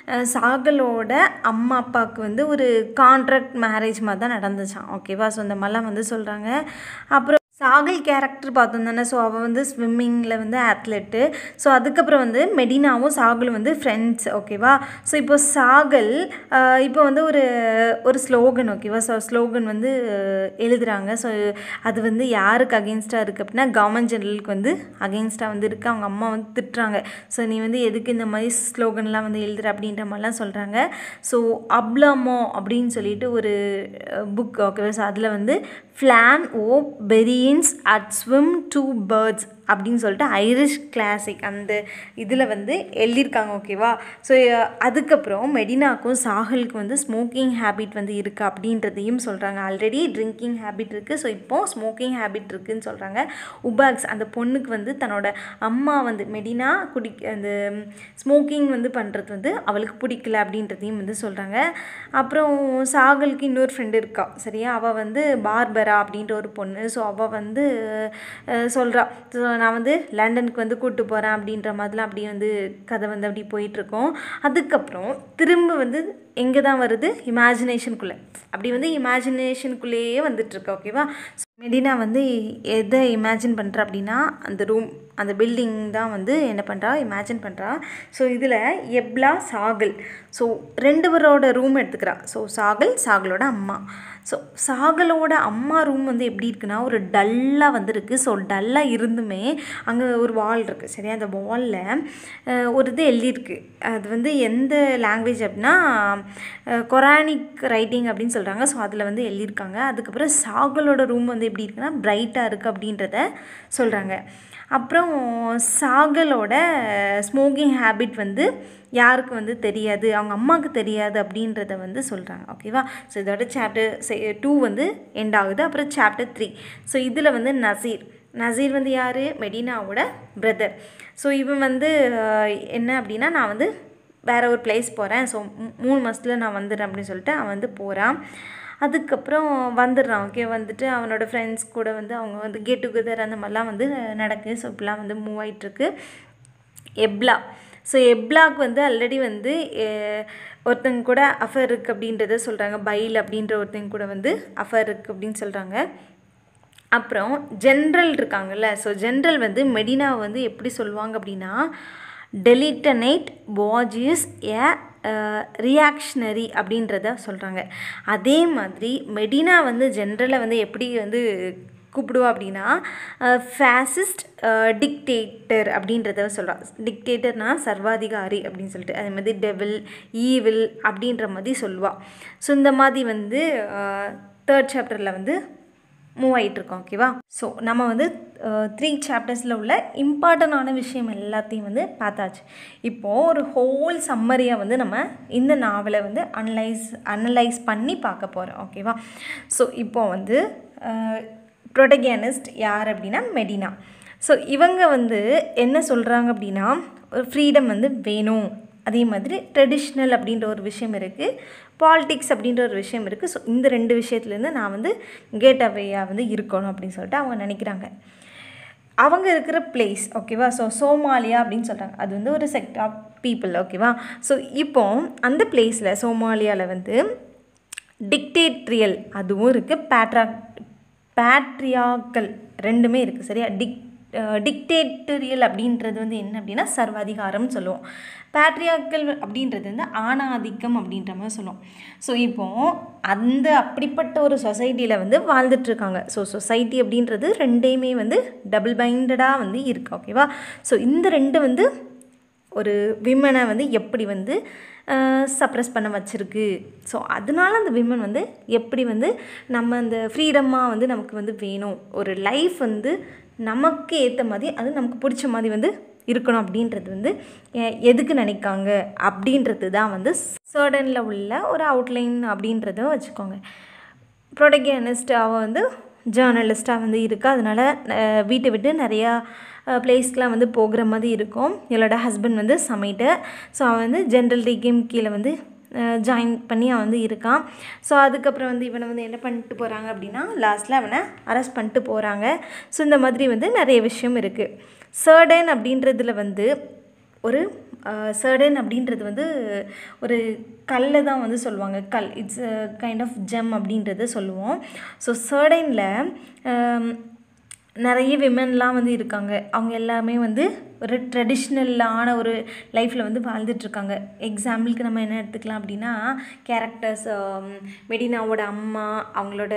சாகலோட அம்மா அப்பாவுக்கு வந்து ஒரு கான்ட்ராக்ட் மேரேஜ் மாதிரி தான் நடந்துச்சான் ஓகேவா ஸோ இந்த மாதிரிலாம் வந்து சொல்கிறாங்க அப்புறம் சாகல் கேரக்டர் பார்த்தோம் தானே ஸோ அவள் வந்து ஸ்விம்மிங்கில் வந்து ஆத்லெட்டு ஸோ அதுக்கப்புறம் வந்து மெடினாவும் சாகலும் வந்து ஃப்ரெண்ட்ஸ் ஓகேவா ஸோ இப்போ சாகல் ஆஹ் இப்போ வந்து ஒரு ஒரு ஸ்லோகன் ஓகேவா ஸோ ஸ்லோகன் வந்து எழுதுகிறாங்க ஸோ அது வந்து யாருக்கு அகெயின்ஸ்டாக இருக்குது அப்படின்னா கவர்மெண்ட் ஜெனரலுக்கு வந்து அகெயின்ஸ்டாக வந்து இருக்குது அவங்க அம்மா வந்து திட்டுறாங்க ஸோ நீ வந்து எதுக்கு இந்த மாதிரி ஸ்லோகன்லாம் வந்து எழுதுற அப்படின்ற மாதிரிலாம் சொல்கிறாங்க ஸோ அப்லமோ அப்படின்னு சொல்லிட்டு ஒரு புக் ஓகேவா ஸோ அதில் வந்து Flann O'Brien's at swim two birds அப்படின்னு சொல்லிட்டு ஐரிஷ் கிளாசிக் அந்த இதில் வந்து எழுதியிருக்காங்க ஓகேவா ஸோ அதுக்கப்புறம் மெடினாக்கும் சாஹலுக்கும் வந்து ஸ்மோக்கிங் ஹேபிட் வந்து இருக்குது அப்படின்றதையும் சொல்கிறாங்க ஆல்ரெடி ட்ரிங்கிங் ஹேபிட் இருக்குது ஸோ இப்போது ஸ்மோக்கிங் ஹேபிட் இருக்குதுன்னு சொல்கிறாங்க உபாக்ஸ் அந்த பொண்ணுக்கு வந்து தன்னோட அம்மா வந்து மெடினா குடி அந்த ஸ்மோக்கிங் வந்து பண்ணுறது வந்து அவளுக்கு பிடிக்கல அப்படின்றதையும் வந்து சொல்கிறாங்க அப்புறம் சாகலுக்கு இன்னொரு ஃப்ரெண்டு இருக்கா சரியா அவள் வந்து பார்பரா அப்படின்ற ஒரு பொண்ணு ஸோ அவள் வந்து சொல்கிறா ஸோ நான் வந்து லண்டனுக்கு வந்து கூப்பிட்டு போகிறேன் அப்படின்ற மாதிரிலாம் அப்படியே வந்து கதை வந்து அப்படி போயிட்டுருக்கோம் அதுக்கப்புறம் திரும்ப வந்து எங்கே தான் வருது இமேஜினேஷனுக்குள்ளே அப்படி வந்து இமேஜினேஷனுக்குள்ளேயே வந்துட்டுருக்கு ஓகேவா மெடினா வந்து எதை இமேஜின் பண்ணுறா அப்படின்னா அந்த ரூம் அந்த பில்டிங் தான் வந்து என்ன பண்ணுறா இமேஜின் பண்ணுறா ஸோ இதில் எப்லா சாகல் ஸோ ரெண்டு பேரோட ரூம் எடுத்துக்கிறா ஸோ சாகல் சாகலோட அம்மா ஸோ சாகலோட அம்மா ரூம் வந்து எப்படி இருக்குன்னா ஒரு டல்லாக வந்து இருக்குது ஸோ டல்லாக இருந்துமே அங்கே ஒரு வால் இருக்குது சரியா அந்த வாலில் ஒரு இது எழுதியிருக்கு அது வந்து எந்த லாங்குவேஜ் அப்படின்னா கொரானிக் ரைட்டிங் அப்படின்னு சொல்கிறாங்க ஸோ அதில் வந்து எழுதியிருக்காங்க அதுக்கப்புறம் சாகலோட ரூம் வந்து எப்படி இருக்குன்னா பிரைட்டாக இருக்குது அப்படின்றத சொல்கிறாங்க அப்புறம் சாகலோட ஸ்மோக்கிங் ஹேபிட் வந்து யாருக்கு வந்து தெரியாது அவங்க அம்மாவுக்கு தெரியாது அப்படின்றத வந்து சொல்கிறாங்க ஓகேவா ஸோ இதோட சாப்டர் டூ வந்து எண்ட் ஆகுது அப்புறம் சாப்டர் த்ரீ ஸோ இதில் வந்து நசீர் நசீர் வந்து யார் மெடினாவோட பிரதர் ஸோ இவன் வந்து என்ன அப்படின்னா நான் வந்து வேறு ஒரு பிளேஸ் போகிறேன் ஸோ மூணு மாதத்தில் நான் வந்துடுறேன் அப்படின்னு சொல்லிட்டு அவன் வந்து போகிறான் அதுக்கப்புறம் வந்துடுறான் ஓகே வந்துட்டு அவனோட ஃப்ரெண்ட்ஸ் கூட வந்து அவங்க வந்து கெட் டுகெதர் அந்த மாதிரிலாம் வந்து நடக்குது ஸோ இப்படிலாம் வந்து மூவ் ஆகிட்டுருக்கு எப்லா ஸோ எப்லாக் வந்து ஆல்ரெடி வந்து ஒருத்தங்க கூட அஃபர் இருக்குது அப்படின்றத சொல்கிறாங்க பைல் அப்படின்ற ஒருத்தங்க கூட வந்து அஃபர் இருக்குது அப்படின்னு சொல்கிறாங்க அப்புறம் ஜென்ரல் இருக்காங்கல்ல ஸோ ஜென்ரல் வந்து மெடினா வந்து எப்படி சொல்லுவாங்க அப்படின்னா டெலிட்டனேட் வாஜிஸ் ஏ ரியாக்ஷனரி அப்படின்றத சொல்கிறாங்க அதே மாதிரி மெடினா வந்து ஜென்ரலை வந்து எப்படி வந்து கூப்பிடுவா அப்படின்னா ஃபேசிஸ்ட் டிக்டேட்டர் அப்படின்றத சொல்கிறா டிக்டேட்டர்னா சர்வாதிகாரி அப்படின்னு சொல்லிட்டு அதே மாதிரி டெவில் ஈவில் அப்படின்ற மாதிரி சொல்லுவாள் ஸோ இந்த மாதிரி வந்து தேர்ட் சாப்டரில் வந்து மூவ் ஆகிட்டுருக்கோம் ஓகேவா ஸோ நம்ம வந்து த்ரீ சாப்டர்ஸில் உள்ள இம்பார்ட்டண்டான விஷயம் எல்லாத்தையும் வந்து பார்த்தாச்சு இப்போது ஒரு ஹோல் சம்மரியாக வந்து நம்ம இந்த நாவலை வந்து அனலைஸ் அனலைஸ் பண்ணி பார்க்க போகிறோம் ஓகேவா ஸோ இப்போ வந்து ப்ரொடகனிஸ்ட் யார் அப்படின்னா மெடினா ஸோ இவங்க வந்து என்ன சொல்கிறாங்க அப்படின்னா ஒரு ஃப்ரீடம் வந்து வேணும் அதே மாதிரி ட்ரெடிஷ்னல் அப்படின்ற ஒரு விஷயம் இருக்குது பாலிடிக்ஸ் அப்படின்ற ஒரு விஷயம் இருக்குது ஸோ இந்த ரெண்டு விஷயத்துலேருந்து நான் வந்து கேட் அவேயாக வந்து இருக்கணும் அப்படின்னு சொல்லிட்டு அவங்க நினைக்கிறாங்க அவங்க இருக்கிற பிளேஸ் ஓகேவா ஸோ சோமாலியா அப்படின்னு சொல்கிறாங்க அது வந்து ஒரு செக்ட் ஆஃப் பீப்புள் ஓகேவா ஸோ இப்போ அந்த பிளேஸில் சோமாலியாவில் வந்து டிக்டேட்ரியல் அதுவும் இருக்குது பேட்ரா பேட்ரியாக்கல் ரெண்டுமே இருக்குது சரியா டிக் டிக்டேட்டரியல் அப்படின்றது வந்து என்ன அப்படின்னா சர்வாதிகாரம்னு சொல்லுவோம் பேட்ரியாக்கல் அப்படின்றது வந்து ஆணாதிக்கம் அப்படின்ற மாதிரி சொல்லுவோம் ஸோ இப்போது அந்த அப்படிப்பட்ட ஒரு சொசைட்டியில் வந்து வாழ்ந்துட்டுருக்காங்க ஸோ சொசைட்டி அப்படின்றது ரெண்டையுமே வந்து டபுள் பைண்டடாக வந்து இருக்குது ஓகேவா ஸோ இந்த ரெண்டு வந்து ஒரு விமனை வந்து எப்படி வந்து சப்ரஸ் பண்ண வச்சுருக்கு ஸோ அதனால அந்த விமன் வந்து எப்படி வந்து நம்ம அந்த ஃப்ரீடமாக வந்து நமக்கு வந்து வேணும் ஒரு லைஃப் வந்து நமக்கு ஏற்ற மாதிரி அது நமக்கு பிடிச்ச மாதிரி வந்து இருக்கணும் அப்படின்றது வந்து எதுக்கு நினைக்காங்க அப்படின்றது தான் வந்து சர்டனில் உள்ள ஒரு அவுட்லைன் அப்படின்றத வச்சுக்கோங்க ப்ரொடகனிஸ்ட் அவள் வந்து ஜேர்னலிஸ்ட்டாக வந்து இருக்கா அதனால் வீட்டை விட்டு நிறையா பிளேஸ்க்கெலாம் வந்து போகிற மாதிரி இருக்கும் இவளோட ஹஸ்பண்ட் வந்து சமைட்டர் ஸோ அவன் வந்து ஜென்ரல் டிகேம் கீழே வந்து ஜாயின் பண்ணி அவன் வந்து இருக்கான் ஸோ அதுக்கப்புறம் வந்து இவனை வந்து என்ன பண்ணிட்டு போகிறாங்க அப்படின்னா லாஸ்ட்டில் அவனை அரெஸ்ட் பண்ணிட்டு போகிறாங்க ஸோ இந்த மாதிரி வந்து நிறைய விஷயம் இருக்குது சர்டன் அப்படின்றதுல வந்து ஒரு சர்டன் அப்படின்றது வந்து ஒரு கல்லை தான் வந்து சொல்லுவாங்க கல் இட்ஸ் கைண்ட் ஆஃப் ஜெம் அப்படின்றத சொல்லுவோம் ஸோ சர்டைனில் நிறைய விமென்லாம் வந்து இருக்காங்க அவங்க எல்லாமே வந்து ஒரு ட்ரெடிஷ்னலான ஒரு லைஃப்பில் வந்து வாழ்ந்துட்டுருக்காங்க எக்ஸாம்பிளுக்கு நம்ம என்ன எடுத்துக்கலாம் அப்படின்னா கேரக்டர்ஸ் மெடினாவோட அம்மா அவங்களோட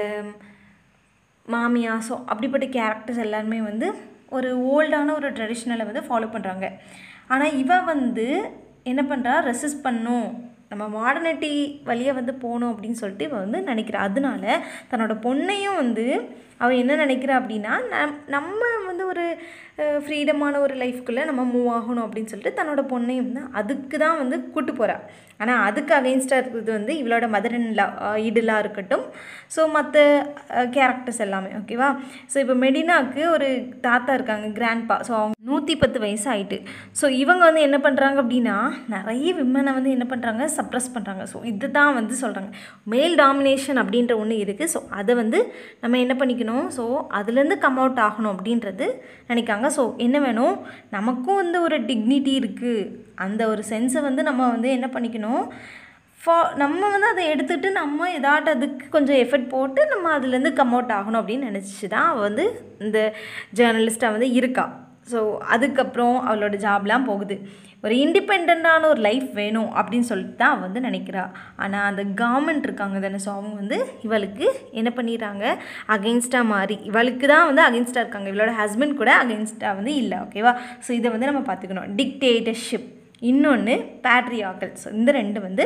மாமியா ஸோ அப்படிப்பட்ட கேரக்டர்ஸ் எல்லாருமே வந்து ஒரு ஓல்டான ஒரு ட்ரெடிஷ்னலை வந்து ஃபாலோ பண்ணுறாங்க ஆனால் இவ வந்து என்ன பண்ணுறா ரெசிஸ்ட் பண்ணும் நம்ம மாடர்னிட்டி வழியாக வந்து போகணும் அப்படின்னு சொல்லிட்டு இவள் வந்து நினைக்கிறா அதனால தன்னோட பொண்ணையும் வந்து அவள் என்ன நினைக்கிறா அப்படின்னா நம் நம்ம வந்து ஒரு ஃப்ரீடமான ஒரு லைஃப்குள்ளே நம்ம மூவ் ஆகணும் அப்படின்னு சொல்லிட்டு தன்னோட பொண்ணையும் வந்து அதுக்கு தான் வந்து கூட்டு போகிறா ஆனால் அதுக்கு அகெயின்ஸ்டாக இருக்கிறது வந்து இவளோட மதர் இன்லா இடுலாக இருக்கட்டும் ஸோ மற்ற கேரக்டர்ஸ் எல்லாமே ஓகேவா ஸோ இப்போ மெடினாவுக்கு ஒரு தாத்தா இருக்காங்க கிராண்ட்பா ஸோ அவங்க நூற்றி பத்து வயசு ஆயிட்டு ஸோ இவங்க வந்து என்ன பண்ணுறாங்க அப்படின்னா நிறைய விமனை வந்து என்ன பண்ணுறாங்க சப்ரஸ் பண்ணுறாங்க ஸோ இது தான் வந்து சொல்கிறாங்க மேல் டாமினேஷன் அப்படின்ற ஒன்று இருக்குது ஸோ அதை வந்து நம்ம என்ன பண்ணிக்கணும் ஸோ அதுலேருந்து கம் அவுட் ஆகணும் அப்படின்றது நினைக்காங்க ஸோ என்ன வேணும் நமக்கும் வந்து ஒரு டிக்னிட்டி இருக்குது அந்த ஒரு சென்ஸை வந்து நம்ம வந்து என்ன பண்ணிக்கணும் ஃபா நம்ம வந்து அதை எடுத்துகிட்டு நம்ம ஏதாட்டு அதுக்கு கொஞ்சம் எஃபர்ட் போட்டு நம்ம அதுலேருந்து கம் அவுட் ஆகணும் அப்படின்னு நினச்சி தான் அவள் வந்து இந்த ஜேர்னலிஸ்ட்டாக வந்து இருக்கா ஸோ அதுக்கப்புறம் அவளோட ஜாப்லாம் போகுது ஒரு இண்டிபெண்ட்டான ஒரு லைஃப் வேணும் அப்படின்னு சொல்லிட்டு தான் அவள் வந்து நினைக்கிறா ஆனால் அந்த கவர்மெண்ட் இருக்காங்க தானே ஸோ அவங்க வந்து இவளுக்கு என்ன பண்ணிடுறாங்க அகெயின்ஸ்டாக மாறி இவளுக்கு தான் வந்து அகெயின்ஸ்டாக இருக்காங்க இவளோட ஹஸ்பண்ட் கூட அகெயின்ஸ்டாக வந்து இல்லை ஓகேவா ஸோ இதை வந்து நம்ம பார்த்துக்கணும் டிக்டேட்டர்ஷிப் இன்னொன்று பேட்ரியாக்கல் ஸோ இந்த ரெண்டு வந்து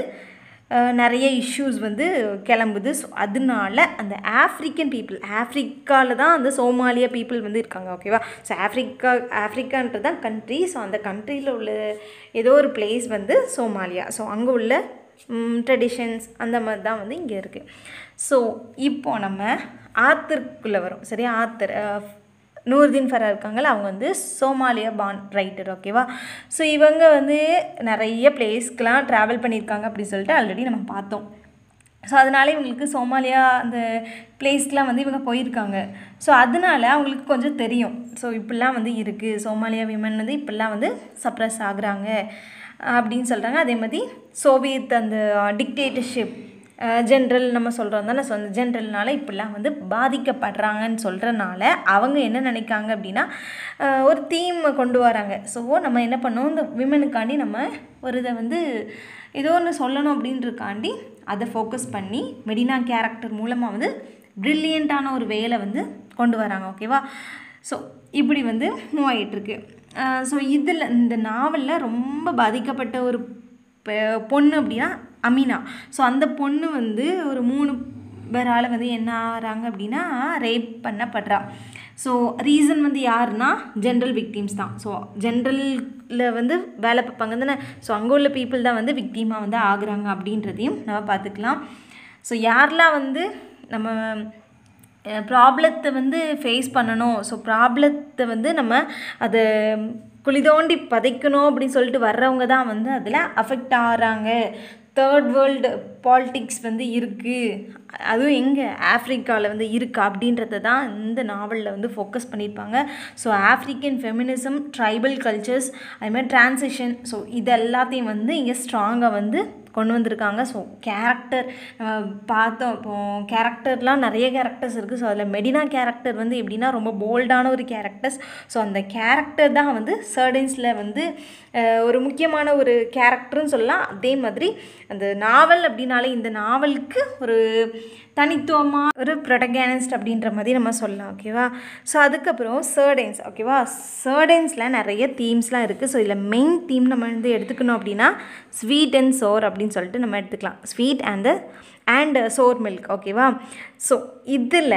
நிறைய இஷ்யூஸ் வந்து கிளம்புது ஸோ அதனால அந்த ஆஃப்ரிக்கன் பீப்புள் ஆஃப்ரிக்காவில் தான் அந்த சோமாலியா பீப்புள் வந்து இருக்காங்க ஓகேவா ஸோ ஆஃப்ரிக்கா ஆஃப்ரிக்கான்றது தான் கண்ட்ரி ஸோ அந்த கண்ட்ரியில் உள்ள ஏதோ ஒரு பிளேஸ் வந்து சோமாலியா ஸோ அங்கே உள்ள ட்ரெடிஷன்ஸ் அந்த மாதிரி தான் வந்து இங்கே இருக்குது ஸோ இப்போ நம்ம ஆத்தருக்குள்ளே வரோம் சரியா ஆத்தர் நூர்தீன் ஃபரா இருக்காங்கல்ல அவங்க வந்து சோமாலியா பான் ரைட்டர் ஓகேவா ஸோ இவங்க வந்து நிறைய பிளேஸ்க்கெலாம் ட்ராவல் பண்ணியிருக்காங்க அப்படின்னு சொல்லிட்டு ஆல்ரெடி நம்ம பார்த்தோம் ஸோ அதனால இவங்களுக்கு சோமாலியா அந்த பிளேஸ்க்கெலாம் வந்து இவங்க போயிருக்காங்க ஸோ அதனால அவங்களுக்கு கொஞ்சம் தெரியும் ஸோ இப்படிலாம் வந்து இருக்குது சோமாலியா விமன் வந்து இப்படிலாம் வந்து சப்ரஸ் ஆகுறாங்க அப்படின்னு சொல்கிறாங்க அதே மாதிரி சோவியத் அந்த டிக்டேட்டர்ஷிப் ஜென்ரல் நம்ம சொல்கிறோம் தானே ஸோ அந்த ஜென்ரல்னால இப்படிலாம் வந்து பாதிக்கப்படுறாங்கன்னு சொல்கிறனால அவங்க என்ன நினைக்காங்க அப்படின்னா ஒரு தீம் கொண்டு வராங்க ஸோ நம்ம என்ன பண்ணோம் இந்த விமனுக்காண்டி நம்ம ஒரு இதை வந்து ஏதோ ஒன்று சொல்லணும் அப்படின்றக்காண்டி அதை ஃபோக்கஸ் பண்ணி மெடினா கேரக்டர் மூலமாக வந்து ப்ரில்லியண்ட்டான ஒரு வேலை வந்து கொண்டு வராங்க ஓகேவா ஸோ இப்படி வந்து மூவ் ஆகிட்டுருக்கு ஸோ இதில் இந்த நாவலில் ரொம்ப பாதிக்கப்பட்ட ஒரு பொண்ணு அப்படின்னா அமீனா ஸோ அந்த பொண்ணு வந்து ஒரு மூணு நைபரால் வந்து என்ன ஆகிறாங்க அப்படின்னா ரேப் பண்ணப்படுறா ஸோ ரீசன் வந்து யாருன்னா ஜென்ரல் விக்டிம்ஸ் தான் ஸோ ஜென்ரலில் வந்து வேலை பார்ப்பாங்க தானே ஸோ அங்கே உள்ள பீப்புள் தான் வந்து விக்டீமாக வந்து ஆகுறாங்க அப்படின்றதையும் நம்ம பார்த்துக்கலாம் ஸோ யாரெல்லாம் வந்து நம்ம ப்ராப்ளத்தை வந்து ஃபேஸ் பண்ணணும் ஸோ ப்ராப்ளத்தை வந்து நம்ம அதை குழி தோண்டி பதைக்கணும் அப்படின்னு சொல்லிட்டு வர்றவங்க தான் வந்து அதில் அஃபெக்ட் ஆகிறாங்க தேர்ட் வேர்ல்டு பாலிட்டிக்ஸ் வந்து இருக்குது அதுவும் எங்கே ஆஃப்ரிக்காவில் வந்து இருக்குது அப்படின்றத தான் இந்த நாவலில் வந்து ஃபோக்கஸ் பண்ணியிருப்பாங்க so African feminism tribal cultures அதுமாதிரி டிரான்சிஷன் ஸோ இது எல்லாத்தையும் வந்து இங்கே ஸ்ட்ராங்காக வந்து கொண்டு வந்திருக்காங்க ஸோ கேரக்டர் நம்ம பார்த்தோம் இப்போ கேரக்டர்லாம் நிறைய கேரக்டர்ஸ் இருக்குது ஸோ அதில் மெடினா கேரக்டர் வந்து எப்படின்னா ரொம்ப போல்டான ஒரு கேரக்டர்ஸ் ஸோ அந்த கேரக்டர் தான் வந்து சர்டன்ஸில் வந்து ஒரு முக்கியமான ஒரு கேரக்டர்னு சொல்லலாம் அதே மாதிரி அந்த நாவல் அப்படின்னாலே இந்த நாவலுக்கு ஒரு தனித்துவமாக ஒரு ப்ரொடகானிஸ்ட் அப்படின்ற மாதிரி நம்ம சொல்லலாம் ஓகேவா ஸோ அதுக்கப்புறம் சர்டென்ஸ் ஓகேவா சர்டென்ஸில் நிறைய தீம்ஸ்லாம் இருக்குது ஸோ இதில் மெயின் தீம் நம்ம வந்து எடுத்துக்கணும் அப்படின்னா ஸ்வீட் அண்ட் சோர் அப்படின்னு சொல்லிட்டு நம்ம எடுத்துக்கலாம் sweet and and sour milk ஓகேவா ஸோ இதில்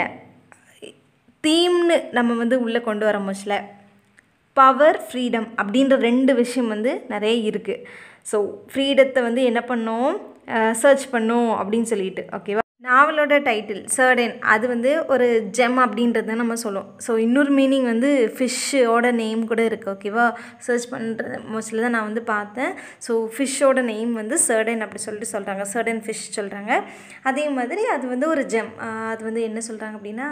தீம்னு நம்ம வந்து உள்ளே கொண்டு வர முச்சில் பவர் ஃப்ரீடம் அப்படின்ற ரெண்டு விஷயம் வந்து நிறைய இருக்குது ஸோ ஃப்ரீடத்தை வந்து என்ன பண்ணோம் சர்ச் பண்ணோம் அப்படின்னு சொல்லிட்டு ஓகேவா நாவலோட டைட்டில் சர்டன் அது வந்து ஒரு ஜெம் அப்படின்றத நம்ம சொல்லுவோம் ஸோ இன்னொரு மீனிங் வந்து ஃபிஷ்ஷோட நேம் கூட இருக்குது ஓகேவா சர்ச் பண்ணுற மோஸ்ட்லி தான் நான் வந்து பார்த்தேன் ஸோ ஃபிஷ்ஷோட நேம் வந்து சர்டன் அப்படி சொல்லிட்டு சொல்கிறாங்க சர்டன் ஃபிஷ் சொல்கிறாங்க அதே மாதிரி அது வந்து ஒரு ஜெம் அது வந்து என்ன சொல்கிறாங்க அப்படின்னா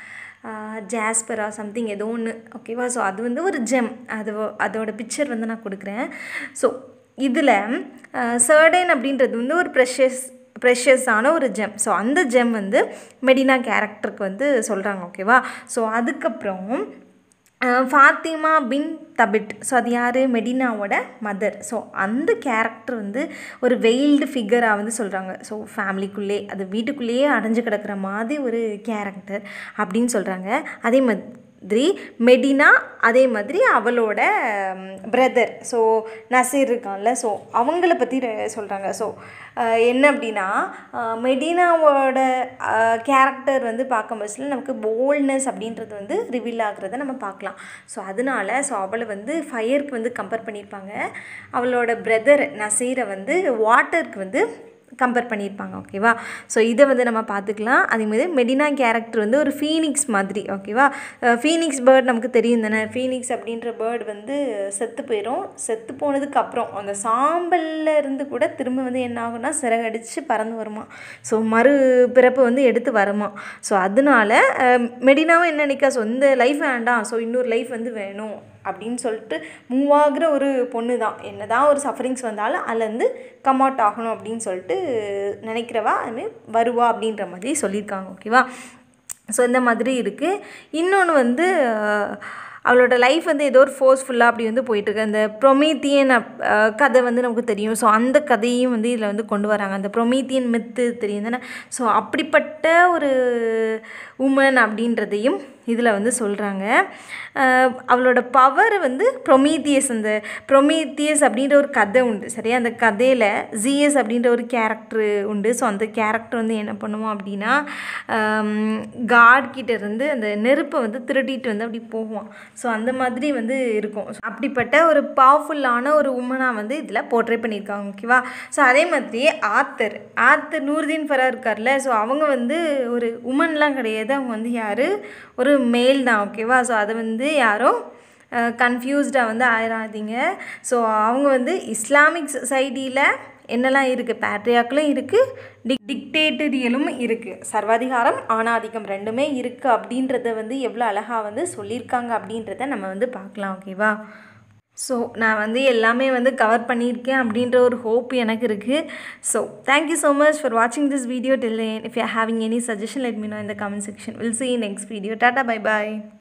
ஜாஸ்பரா சம்திங் ஏதோ ஒன்று ஓகேவா ஸோ அது வந்து ஒரு ஜெம் அது அதோட பிக்சர் வந்து நான் கொடுக்குறேன் ஸோ இதில் சர்டன் அப்படின்றது வந்து ஒரு ப்ரெஷஸ் ப்ரெஷஸான ஒரு ஜெம் ஸோ அந்த ஜெம் வந்து மெடினா கேரக்டருக்கு வந்து சொல்கிறாங்க ஓகேவா ஸோ அதுக்கப்புறம் ஃபாத்திமா பின் தபிட் ஸோ அது யார் மெடினாவோட மதர் ஸோ அந்த கேரக்டர் வந்து ஒரு வெயில்டு ஃபிகராக வந்து சொல்கிறாங்க ஸோ ஃபேமிலிக்குள்ளே அது வீட்டுக்குள்ளேயே அடைஞ்சு கிடக்கிற மாதிரி ஒரு கேரக்டர் அப்படின்னு சொல்கிறாங்க அதே மாதிரி மெடினா அதே மாதிரி அவளோட பிரதர் ஸோ நசீர் இருக்கான்ல ஸோ அவங்கள பற்றி சொல்கிறாங்க ஸோ என்ன அப்படின்னா மெடினாவோட கேரக்டர் வந்து பார்க்கும் பட்சத்தில் நமக்கு போல்ட்னஸ் அப்படின்றது வந்து ரிவீல் ஆகுறத நம்ம பார்க்கலாம் ஸோ அதனால ஸோ அவளை வந்து ஃபயருக்கு வந்து கம்பேர் பண்ணியிருப்பாங்க அவளோட பிரதர் நசீரை வந்து வாட்டருக்கு வந்து கம்பேர் பண்ணியிருப்பாங்க ஓகேவா ஸோ இதை வந்து நம்ம பார்த்துக்கலாம் அதேமாதிரி மெடினா கேரக்டர் வந்து ஒரு ஃபீனிக்ஸ் மாதிரி ஓகேவா ஃபீனிக்ஸ் பேர்ட் நமக்கு தெரியும் தானே ஃபீனிக்ஸ் அப்படின்ற பேர்டு வந்து செத்து போயிடும் செத்து போனதுக்கு அப்புறம் அந்த சாம்பலில் இருந்து கூட திரும்ப வந்து என்ன ஆகும்னா சிறகடிச்சு பறந்து வருமா ஸோ மறு பிறப்பு வந்து எடுத்து வருமா ஸோ அதனால மெடினாவும் என்ன நினைக்கா ஸோ இந்த லைஃப் வேண்டாம் ஸோ இன்னொரு லைஃப் வந்து வேணும் அப்படின்னு சொல்லிட்டு மூவ் ஆகுற ஒரு பொண்ணு தான் என்ன தான் ஒரு சஃபரிங்ஸ் வந்தாலும் அதுலேருந்து கம் அவுட் ஆகணும் அப்படின்னு சொல்லிட்டு நினைக்கிறவா அதுமாரி வருவா அப்படின்ற மாதிரி சொல்லியிருக்காங்க ஓகேவா ஸோ இந்த மாதிரி இருக்குது இன்னொன்று வந்து அவளோட லைஃப் வந்து ஏதோ ஒரு ஃபோர்ஸ்ஃபுல்லாக அப்படி வந்து போயிட்டுருக்கு அந்த ப்ரொமீத்தியன் கதை வந்து நமக்கு தெரியும் ஸோ அந்த கதையும் வந்து இதில் வந்து கொண்டு வராங்க அந்த ப்ரொமீத்தியன் மித்து தெரியும் தானே ஸோ அப்படிப்பட்ட ஒரு உமன் அப்படின்றதையும் இதில் வந்து சொல்கிறாங்க அவளோட பவர் வந்து ப்ரொமீத்தியஸ் அந்த ப்ரொமீத்தியஸ் அப்படின்ற ஒரு கதை உண்டு சரியா அந்த கதையில் ஜிஎஸ் அப்படின்ற ஒரு கேரக்டர் உண்டு ஸோ அந்த கேரக்டர் வந்து என்ன பண்ணுவோம் அப்படின்னா காட் கிட்ட இருந்து அந்த நெருப்பை வந்து திருடிட்டு வந்து அப்படி போவான் ஸோ அந்த மாதிரி வந்து இருக்கும் அப்படிப்பட்ட ஒரு பவர்ஃபுல்லான ஒரு உமனாக வந்து இதில் போர்ட்ரே பண்ணியிருக்காங்க ஓகேவா ஸோ அதே மாதிரி ஆத்தர் ஆத்தர் நூர்தீன் ஃபரா இருக்கார்ல ஸோ அவங்க வந்து ஒரு உமன்லாம் கிடையாது அவங்க வந்து யார் ஒரு மேல் தான் ஓகேவா ஸோ அதை வந்து யாரும் கன்ஃபியூஸ்டாக வந்து ஆயிடாதீங்க ஸோ அவங்க வந்து இஸ்லாமிக் சொசைட்டியில் என்னெல்லாம் இருக்குது பேட்ரியாக்களும் இருக்குது டிக் டிக்டேட்டரியலும் இருக்குது சர்வாதிகாரம் ஆணாதிக்கம் ரெண்டுமே இருக்குது அப்படின்றத வந்து எவ்வளோ அழகாக வந்து சொல்லியிருக்காங்க அப்படின்றத நம்ம வந்து பார்க்கலாம் ஓகேவா ஸோ நான் வந்து எல்லாமே வந்து கவர் பண்ணியிருக்கேன் அப்படின்ற ஒரு ஹோப் எனக்கு இருக்குது so thank you so much for வாட்சிங் this video till if you having any suggestion let me know இந்த comment section will see next video tata bye bye